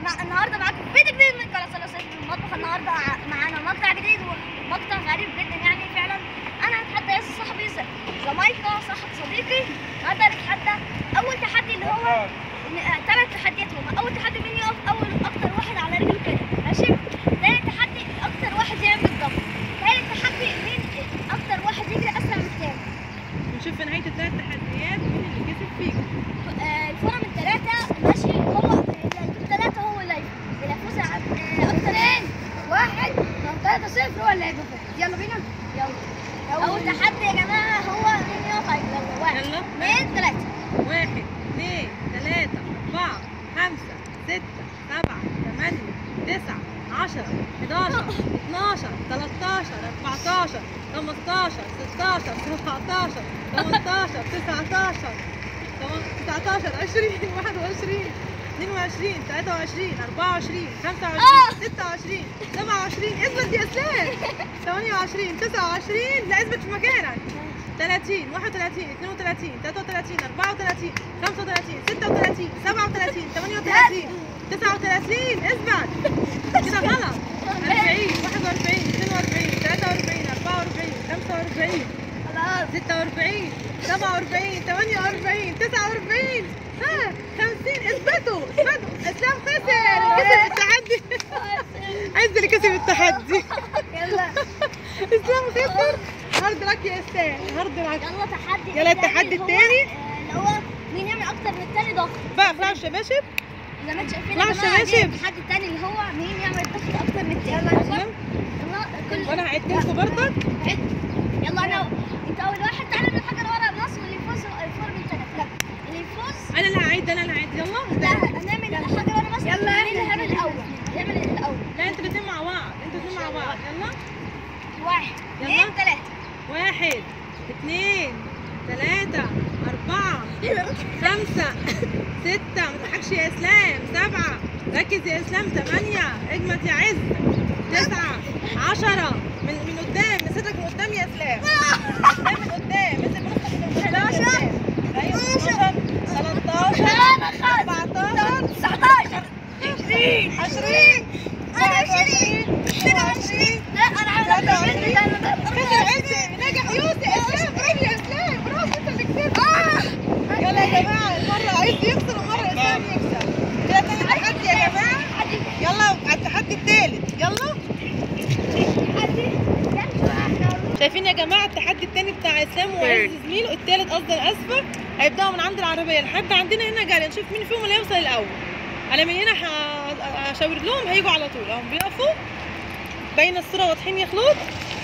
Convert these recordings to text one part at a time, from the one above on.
مع النهارده معاكم فيديو جديد من قناه ثلاثة المطبخ النهارده ع- معانا مقطع جديد ومقطع غريب جدا يعني فعلا انا هتحدى ياسر صاحبي جامايكا صاحب صديقي النهارده هنتحدى اول تحدي اللي هو ثلاث تحديات هما اول تحدي مين يقف اول اكتر واحد على رجله كده ماشي تاني تحدي اكتر واحد يعمل ضغط تالت تحدي مين اكتر واحد يجري اسرع من التاني ونشوف في نهايه الثلاث تحديات مين اللي كسب فيهم آه، الفورة من ثلاثة ماشي هو اللي هيجيب ثلاثة هو اللي هيفوز. اللي هيفوز ع- آه، أكتر واحد لو ثلاثة صفر هو اللي هيبقى فاز يلا بينا يلا أول تحدي يا جماعة هو مين يقف على يلا واحد يلا اثنين ثلاثة واحد اثنين ثلاثة أربعة خمسة ستة سبعة ثمانية تسعة عشرة 11 12 13 14 15 16 17 18 19 19 20 21 22 23 24 25 26 27 اثبت يا اسلام 28 29 لا اثبت في مكانك 30 31 32 33 34 35 36 37 38 39 اثبت كده غلط 40 41 42 43 44 45 خلاص 46 47 48 49 ها 50 اثبتوا اثبتوا اسلام خسر كسب التحدي عز اللي كسب التحدي يلا اسلام خسر هارد لك يا اسلام هارد لك يلا تحدي يلا التاني التحدي اللي هو- التاني. آه، اللي هو مين يعمل أكتر من التاني ضغط بقى فلاش الشباشب زي ما انتم شايفين لا، يا جماعة دي شباشب. التحدي التاني اللي هو مين يعمل ضغط أكتر من التاني يلا تمام يلا كل وانا هعد لكم برضك عد. يلا انا انت اول واحد تعالى من الحاجه اللي ورا النص واللي يفوز الفور من ثلاثه لا اللي يفوز انا اللي هعد انا اللي هعد يلا لا هنعمل الحاجه اللي ورا النص يلا مين اللي هيعمل الاول يعمل الاول لا انتوا الاثنين مع بعض انتوا الاثنين مع بعض يلا واحد يلا. اثنين ثلاثه واحد اثنين ثلاثة أربعة خمسة ستة ما تضحكش يا إسلام سبعة ركز يا إسلام ثمانية اجمد يا عز تسعة عشرة من من قدام من صدرك من قدام يا إسلام إسلام من قدام انت من نصك من قدام يا إسلام أيوة 12 13 14 19 20 20 21 22 لا انا عامل 23 كسر عز نجح يوسف إسلام برافو يا إسلام برافو أنت اللي كسبت يلا يا جماعة المرة عايز يخسر ومرة إسلام يكسب كده تاني تحدي يا جماعة يلا على التحدي التالت يلا شايفين يا جماعة التحدي التاني بتاع إسلام وعز زميله التالت قصدي أنا آسفة هيبدأوا من عند العربية لحد عندنا هنا جاري نشوف مين فيهم اللي هيوصل الأول أنا من هنا ه- هشاور لهم هيجوا على طول أهم بيقفوا باين الصورة واضحين يا خلود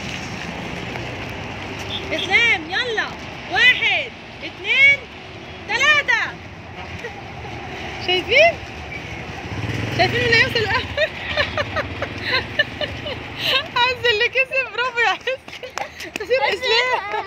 إسلام يلا واحد اتنين تلاتة شايفين؟ شايفين اللي هيوصل الأول؟ عز اللي كسب برافو يا عز كسب إسلام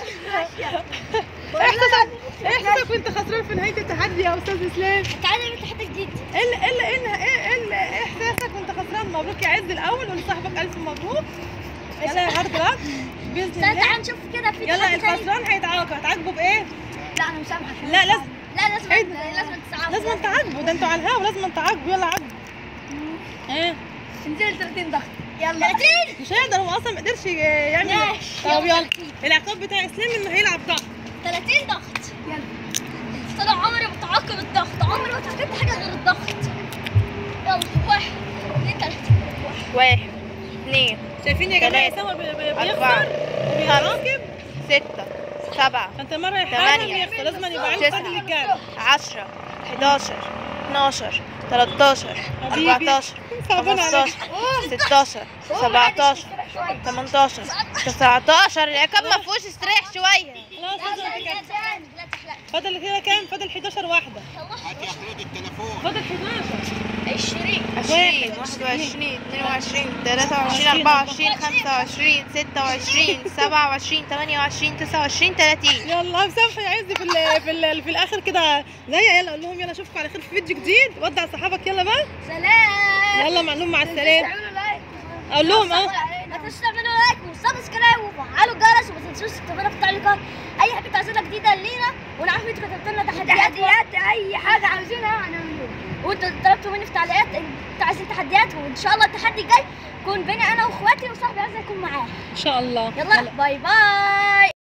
احساسك احساسك وانت خسران في نهاية التحدي يا أستاذ إسلام تعالى نعمل تحدي جديد ايه اللي- ايه اللي- ايه اللي- ايه ايه اللي- ايه احساسك وانت خسران مبروك يا عز الاول ولصاحبك الف مبروك يلا يا هارد لك باذن تعالى الله تعالى نشوف كده في يلا تحدي تاني. الخسران هيتعاقب هتعاقبه بايه لا انا مسامحك لا لازم لا لازم إيه؟ لازم تسعى لازم تعاقبه ده انتوا على الهوا لازم تعاقبوا يلا عاقبوا ايه انزل 30 ضغط يلا 30 مش هيقدر هو اصلا ما قدرش يعمل ماشي. طب يلا العقاب بتاع اسلام انه هيلعب ضغط 30 ضغط يلا طلع عمري ما تعاقب الضغط عمري ما تعاقبت حاجه غير الضغط يلا واحد اثنين ثلاثة واحد اثنين شايفين يا جماعه تلاتة. اسامه بي- بي- أربعة. بيخسر وبيعاقب ستة سبعة فانت مره يحاول تمانية. يخسر لازم يبقى عنده تسعة. قدر الجري عشرة حداشر اتناشر تلاتاشر حبيبي. أربعتاشر صعبان عليك. خمستاشر ستاشر سبعتاشر تمنتاشر تسعتاشر العقاب ما فيهوش استريح شوية خلاص لا لازم لا تكمل. لا لا تحلق فاضل كده كام؟ فاضل 11 واحدة هات يا خلود التليفون فاضل 11 20 عشرين واحد وعشرين اتنين وعشرين تلاتة وعشرين أربعة وعشرين خمسة وعشرين ستة وعشرين سبعة وعشرين تمانية وعشرين تسعة وعشرين تلاتين يلا مسامحة يا عز في ال في ال في الآخر كده زي يلا قول لهم يلا أشوفكم على خير في فيديو جديد ودع صحابك يلا بقى سلام يلا مع لهم مع السلامة تعملوا لايك أقول لهم أهو ما تنسوش تعملوا لايك وسبسكرايب وفعلوا الجرس وما تنسوش تكتبوا لنا في التعليقات اي حاجه عايزينها جديده لينا ونعرف انتوا كتبتوا لنا تحديات تحديات اي حاجه عاوزينها هنعملوها وانتوا طلبتوا مني في تعليقات انتوا عايزين تحديات وان شاء الله التحدي الجاي يكون بيني انا واخواتي وصاحبي عايز يكون معاه ان شاء الله يلا باي باي